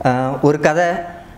ஆஹ் ஒரு கதை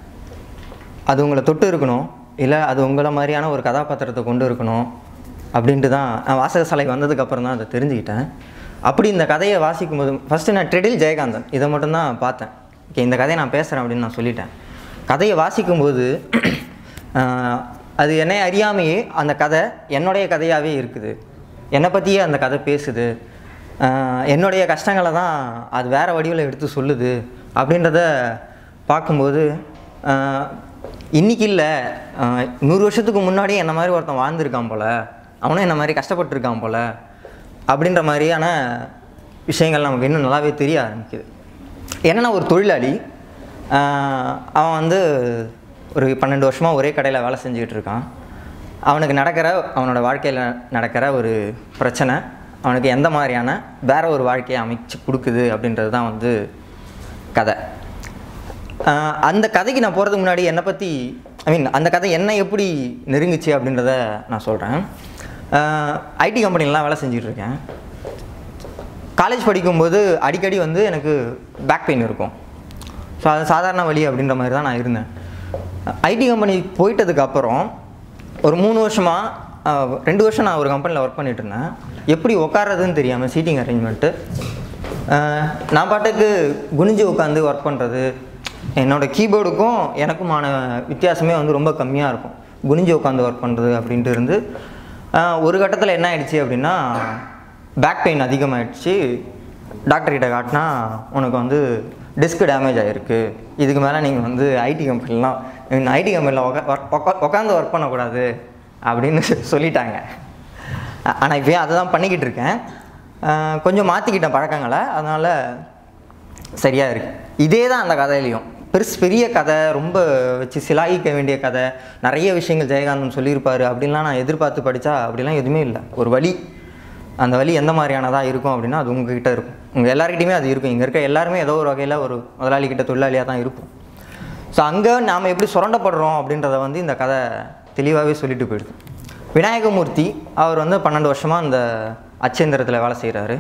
அது உங்களை தொட்டு இருக்கணும் இல்லை அது உங்களை மாதிரியான ஒரு கதாபாத்திரத்தை கொண்டு இருக்கணும் அப்படின்ட்டு தான் நான் வாசகசாலை வந்ததுக்கப்புறம் தான் அதை தெரிஞ்சுக்கிட்டேன் அப்படி இந்த கதையை வாசிக்கும்போது ஃபஸ்ட்டு நான் ட்ரெடில் ஜெயகாந்தன் இதை மட்டும்தான் பார்த்தேன் ஓகே இந்த கதையை நான் பேசுகிறேன் அப்படின்னு நான் சொல்லிட்டேன் கதையை வாசிக்கும்போது ஆஹ், அது என்னை அறியாமையே அந்த கதை என்னுடைய கதையாகவே இருக்குது என்னை பற்றியே அந்த கதை பேசுது ஆஹ், என்னுடைய கஷ்டங்களை தான் அது வேறு வடிவில் எடுத்து சொல்லுது அப்படின்றத பார்க்கும்போது ஆஹ், இன்னைக்கு இல்லை ஆஹ், நூறு வருஷத்துக்கு முன்னாடியே என்ன மாதிரி ஒருத்தன் வாழ்ந்திருக்கான் போல் அவனும் என்ன மாதிரி கஷ்டப்பட்டிருக்கான் போல் அப்படின்ற மாதிரியான விஷயங்கள் நமக்கு இன்னும் நல்லாவே தெரிய ஆரம்பிக்குது என்னன்னா ஒரு தொழிலாளி ஆஹ், அவன் வந்து ஒரு பன்னெண்டு வருஷமாக ஒரே கடையில் வேலை செஞ்சுக்கிட்டு இருக்கான் அவனுக்கு நடக்கிற அவனோட வாழ்க்கையில் நடக்கிற ஒரு பிரச்சனை அவனுக்கு எந்த மாதிரியான வேற ஒரு வாழ்க்கையை அமைச்சு கொடுக்குது அப்படின்றது தான் வந்து கதை ஆஹ் அந்த கதைக்கு நான் போகிறதுக்கு முன்னாடி என்னை பற்றி ஐ மீன் அந்த கதை என்ன எப்படி நெருங்குச்சு அப்படின்றத நான் சொல்கிறேன் ஐடி கம்பெனிலலாம் வேலை செஞ்சுட்டு இருக்கேன் காலேஜ் படிக்கும்போது அடிக்கடி வந்து எனக்கு பேக் பெயின் இருக்கும் ஸோ அது சாதாரண வழி அப்படின்ற மாதிரி தான் நான் இருந்தேன் ஐடி கம்பெனி போயிட்டதுக்கு அப்புறம் ஒரு மூணு வருஷமாக ரெண்டு வருஷம் நான் ஒரு கம்பெனியில் ஒர்க் பண்ணிட்டு இருந்தேன் எப்படி உட்கார்றதுன்னு தெரியாமல் சீட்டிங் அரேஞ்ச்மெண்ட்டு நான் பாட்டுக்கு குனிஞ்சு உட்காந்து ஒர்க் பண்ணுறது என்னோடய கீபோர்டுக்கும் எனக்குமான வித்தியாசமே வந்து ரொம்ப கம்மியாக இருக்கும் குனிஞ்சு உட்காந்து ஒர்க் பண்ணுறது அப்படின்ட்டு இருந்து ஆஹ் ஒரு கட்டத்தில் என்ன ஆயிடுச்சு அப்படின்னா பேக் பெயின் அதிகமாகிடுச்சு டாக்டர்கிட்ட காட்டினா உனக்கு வந்து டிஸ்க் டேமேஜ் ஆகிருக்கு இதுக்கு மேலே நீங்கள் வந்து ஐடி கம்பெனிலாம் ஐடி கம்பெனியில் உக்கா உட்காந்து ஒர்க் பண்ணக்கூடாது அப்படின்னு சொல்லிட்டாங்க ஆனால் இப்போயே அதை தான் பண்ணிக்கிட்டு இருக்கேன் ஆஹ் கொஞ்சம் மாற்றிக்கிட்டேன் பழக்கங்களை அதனால் சரியாக இருக்கு இதே தான் அந்த கதையிலையும் பெருசு பெரிய கதை ரொம்ப வச்சு சிலாகிக்க வேண்டிய கதை நிறைய விஷயங்கள் ஜெயகாந்தன் சொல்லியிருப்பாரு அப்படின்லாம் நான் எதிர்பார்த்து படித்தா அப்படிலாம் எதுவுமே இல்லை ஒரு வழி அந்த வழி எந்த மாதிரியானதாக இருக்கும் அப்படின்னா அது உங்ககிட்ட இருக்கும் உங்கள் எல்லாருக்கிட்டையுமே அது இருக்கும் இங்கே இருக்க எல்லாருமே ஏதோ ஒரு வகையில் ஒரு முதலாளிகிட்ட தொழிலாளியாக தான் இருப்போம் ஸோ அங்கே நாம் எப்படி சுரண்டப்படுறோம் அப்படின்றத வந்து இந்த கதை தெளிவாகவே சொல்லிட்டு போயிடுது விநாயகமூர்த்தி அவர் வந்து பன்னெண்டு வருஷமாக இந்த அச்சேந்திரத்தில் வேலை செய்கிறாரு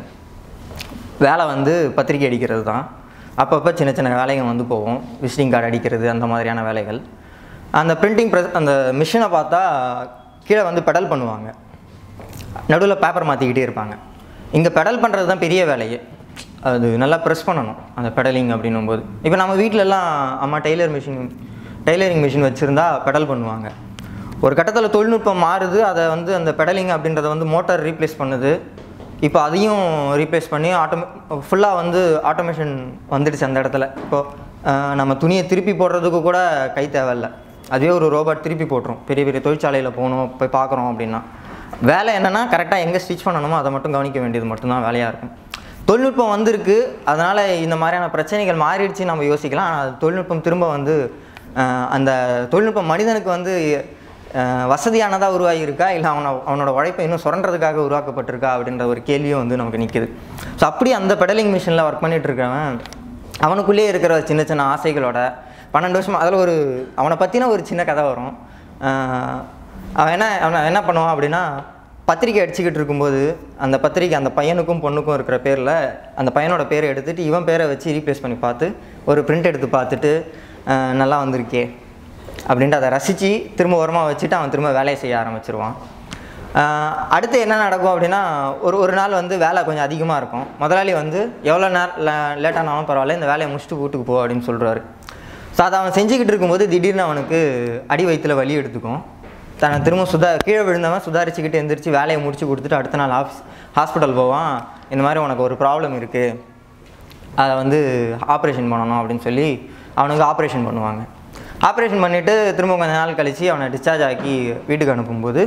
வேலை வந்து பத்திரிக்கை அடிக்கிறது தான் அப்பப்போ சின்ன சின்ன வேலைகள் வந்து போகும் விசிட்டிங் கார்டு அடிக்கிறது அந்த மாதிரியான வேலைகள் அந்த பிரிண்டிங் ப்ரெஸ் அந்த மிஷினை பார்த்தா கீழே வந்து பெடல் பண்ணுவாங்க நடுவில் பேப்பர் மாற்றிக்கிட்டே இருப்பாங்க இங்கே பெடல் பண்ணுறது தான் பெரிய வேலையே அது நல்லா ப்ரெஸ் பண்ணணும் அந்த பெடலிங் அப்படின்னும் போது இப்போ நம்ம வீட்டிலலாம் அம்மா டெய்லர் மிஷின் டெய்லரிங் மிஷின் வச்சுருந்தா பெடல் பண்ணுவாங்க ஒரு கட்டத்தில் தொழில்நுட்பம் மாறுது அதை வந்து அந்த பெடலிங் அப்படின்றத வந்து மோட்டார் ரீப்ளேஸ் பண்ணுது இப்போ அதையும் ரீப்ளேஸ் பண்ணி ஆட்டோமே ஃபுல்லாக வந்து ஆட்டோமேஷன் வந்துடுச்சு அந்த இடத்துல இப்போது நம்ம துணியை திருப்பி போடுறதுக்கு கூட கை தேவையில்ல அதுவே ஒரு ரோபோட் திருப்பி போட்டுரும் பெரிய பெரிய தொழிற்சாலையில் போகணும் போய் பார்க்குறோம் அப்படின்னா வேலை என்னென்னா கரெக்டாக எங்கே ஸ்டிச் பண்ணணுமோ அதை மட்டும் கவனிக்க வேண்டியது மட்டும்தான் வேலையாக இருக்கும் தொழில்நுட்பம் வந்திருக்கு அதனால் இந்த மாதிரியான பிரச்சனைகள் மாறிடுச்சு நம்ம யோசிக்கலாம் ஆனால் அது தொழில்நுட்பம் திரும்ப வந்து ஆஹ், அந்த தொழில்நுட்பம் மனிதனுக்கு வந்து ஆஹ், வசதியானதாக உருவாகி இருக்கா இல்லை அவனை அவனோட உழைப்பை இன்னும் சுரண்டுறதுக்காக உருவாக்கப்பட்டிருக்கா அப்படின்ற ஒரு கேள்வியும் வந்து நமக்கு நிற்குது ஸோ அப்படி அந்த பெடலிங் மிஷினில் ஒர்க் பண்ணிட்டு இருக்கிறவன் அவனுக்குள்ளேயே இருக்கிற சின்ன சின்ன ஆசைகளோட பன்னெண்டு வருஷம் அதில் ஒரு அவனை பற்றின ஒரு சின்ன கதை வரும் ஆஹ், அவன் என்ன அவன் என்ன பண்ணுவான் அப்படின்னா பத்திரிக்கை அடிச்சுக்கிட்டு இருக்கும்போது அந்த பத்திரிக்கை அந்த பையனுக்கும் பொண்ணுக்கும் இருக்கிற பேரில் அந்த பையனோட பேரை எடுத்துட்டு இவன் பேரை வச்சு ரீப்ளேஸ் பண்ணி பார்த்து ஒரு பிரிண்ட் எடுத்து பார்த்துட்டு ஆஹ், நல்லா வந்திருக்கே அப்படின்ட்டு அதை ரசித்து திரும்ப ஓரமாக வச்சுட்டு அவன் திரும்ப வேலையை செய்ய ஆரம்பிச்சிருவான் ஆஹ், அடுத்து என்ன நடக்கும் அப்படின்னா ஒரு ஒரு நாள் வந்து வேலை கொஞ்சம் அதிகமாக இருக்கும் முதலாளி வந்து எவ்வளோ நேரம் லேட் ஆனாலும் பரவாயில்ல இந்த வேலையை முடிச்சுட்டு வீட்டுக்கு போ அப்படின்னு சொல்கிறாரு ஸோ அதை அவன் செஞ்சுக்கிட்டு இருக்கும்போது திடீர்னு அவனுக்கு அடி வயிற்றில் வலி எடுத்துக்கும் தன்னை திரும்ப சுதா கீழே விழுந்தவன் சுதாரிச்சுக்கிட்டு எந்திரிச்சு வேலையை முடிச்சு கொடுத்துட்டு அடுத்த நாள் ஆஃபீஸ் ஹாஸ்பிட்டல் போவான் இந்த மாதிரி உனக்கு ஒரு ப்ராப்ளம் இருக்குது அதை வந்து ஆப்ரேஷன் பண்ணணும் அப்படின்னு சொல்லி அவனுக்கு ஆப்ரேஷன் பண்ணுவாங்க ஆப்ரேஷன் பண்ணிவிட்டு திரும்ப கொஞ்ச நாள் கழித்து அவனை டிஸ்சார்ஜ் ஆக்கி வீட்டுக்கு அனுப்பும்போது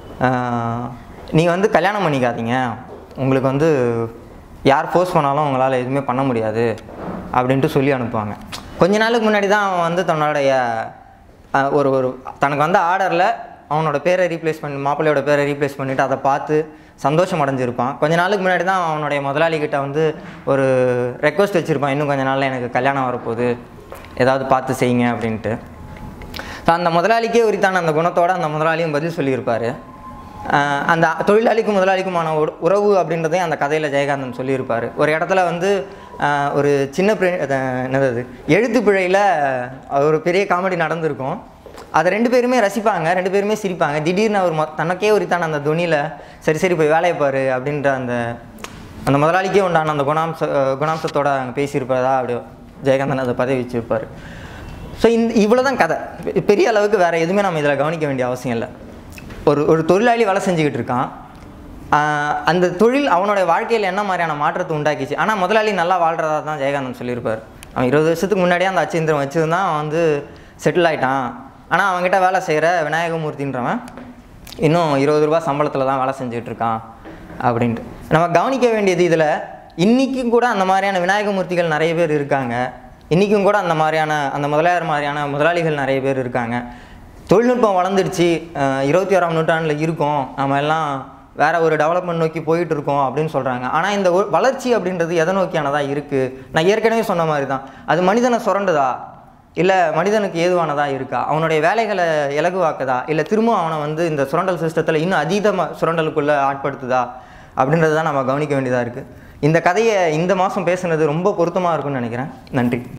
நீங்கள் வந்து கல்யாணம் பண்ணிக்காதீங்க உங்களுக்கு வந்து யார் ஃபோர்ஸ் பண்ணாலும் உங்களால் எதுவுமே பண்ண முடியாது அப்படின்ட்டு சொல்லி அனுப்புவாங்க கொஞ்ச நாளுக்கு முன்னாடி தான் அவன் வந்து தன்னுடைய அஹ், ஒரு ஒரு தனக்கு வந்த ஆர்டரில் அவனோட பேரை ரீப்ளேஸ் பண்ணி மாப்பிள்ளையோட பேரை ரீப்ளேஸ் பண்ணிவிட்டு அதை பார்த்து சந்தோஷம் அடைஞ்சிருப்பான் கொஞ்ச நாளுக்கு முன்னாடி தான் அவனுடைய முதலாளி கிட்ட வந்து ஒரு ரெக்வஸ்ட் வச்சுருப்பான் இன்னும் கொஞ்ச நாளில் எனக்கு கல்யாணம் வரப்போகுது ஏதாவது பார்த்து செய்யுங்க அப்படின்ட்டு ஸோ அந்த முதலாளிக்கே உரித்தான அந்த குணத்தோட அந்த முதலாளியும் பதில் சொல்லியிருப்பார் ஆஹ் அந்த தொழிலாளிக்கும் முதலாளிக்குமான உற- உறவு அப்படின்றதையும் அந்த கதையில் ஜெயகாந்தன் சொல்லியிருப்பார் ஒரு இடத்துல வந்து ஆஹ், ஒரு சின்ன பிழை அது என்னது அது எழுத்து பிழையில் ஒரு பெரிய காமெடி நடந்திருக்கும் அதை ரெண்டு பேருமே ரசிப்பாங்க ரெண்டு பேருமே சிரிப்பாங்க திடீர்னு அவர் மொ தனக்கே உரித்தான அந்த துணியில் சரி சரி போய் வேலையை பாரு அப்படின்ற அந்த அந்த முதலாளிக்கே உண்டான அந்த குணாம்ச அஹ், குணாம்சத்தோட அங்கே பேசியிருப்பதா அப்படி ஜெயகாந்தன் அதை பதவி வச்சிருப்பார் ஸோ இந்த இவ்வளோ தான் கதை பெ- பெரிய அளவுக்கு வேறு எதுவுமே நம்ம இதில் கவனிக்க வேண்டிய அவசியம் இல்லை ஒரு ஒரு தொழிலாளி வேலை செஞ்சுக்கிட்டு இருக்கான் ஆஹ் அந்த தொழில் அவனுடைய வாழ்க்கையில் என்ன மாதிரியான மாற்றத்தை உண்டாக்கிச்சு ஆனால் முதலாளி நல்லா வாழ்கிறதா தான் ஜெயகாந்தன் சொல்லியிருப்பார் அவன் இருபது வருஷத்துக்கு முன்னாடியே அந்த அச்சேந்திரம் வச்சுருந்தான் அவன் வந்து செட்டில் ஆயிட்டான் ஆனால் அவன்கிட்ட வேலை செய்கிற விநாயகமூர்த்தின்றவன் இன்னும் இருபது ரூபா சம்பளத்தில் தான் வேலை செஞ்சுக்கிட்டு இருக்கான் அப்படின்ட்டு நம்ம கவனிக்க வேண்டியது இதில் இன்றைக்கும் கூட அந்த மாதிரியான விநாயகமூர்த்திகள் நிறைய பேர் இருக்காங்க இன்றைக்கும் கூட அந்த மாதிரியான அந்த முதலியார் மாதிரியான முதலாளிகள் நிறைய பேர் இருக்காங்க தொழில்நுட்பம் வளர்ந்துடுச்சு அஹ் இருபத்தி ஓராம் நூற்றாண்டில் இருக்கோம் நம்ம எல்லாம் வேற ஒரு டெவலப்மெண்ட் நோக்கி போயிட்டு இருக்கோம் அப்படின்னு சொல்கிறாங்க ஆனால் இந்த ஒ- வளர்ச்சி அப்படின்றது எதை நோக்கியானதாக இருக்குது நான் ஏற்கனவே சொன்ன மாதிரி தான் அது மனிதனை சுரண்டுதா இல்லை மனிதனுக்கு ஏதுவானதா இருக்கா அவனுடைய வேலைகளை இலகுவாக்குதா இல்லை திரும்ப அவனை வந்து இந்த சுரண்டல் சிஸ்டத்தில் இன்னும் அதீதமாக சுரண்டலுக்குள்ளே ஆட்படுத்துதா அப்படின்றது தான் நம்ம கவனிக்க வேண்டியதாக இருக்குது இந்த கதையை இந்த மாதம் பேசுனது ரொம்ப பொருத்தமாக இருக்கும்னு நினைக்கிறேன் நன்றி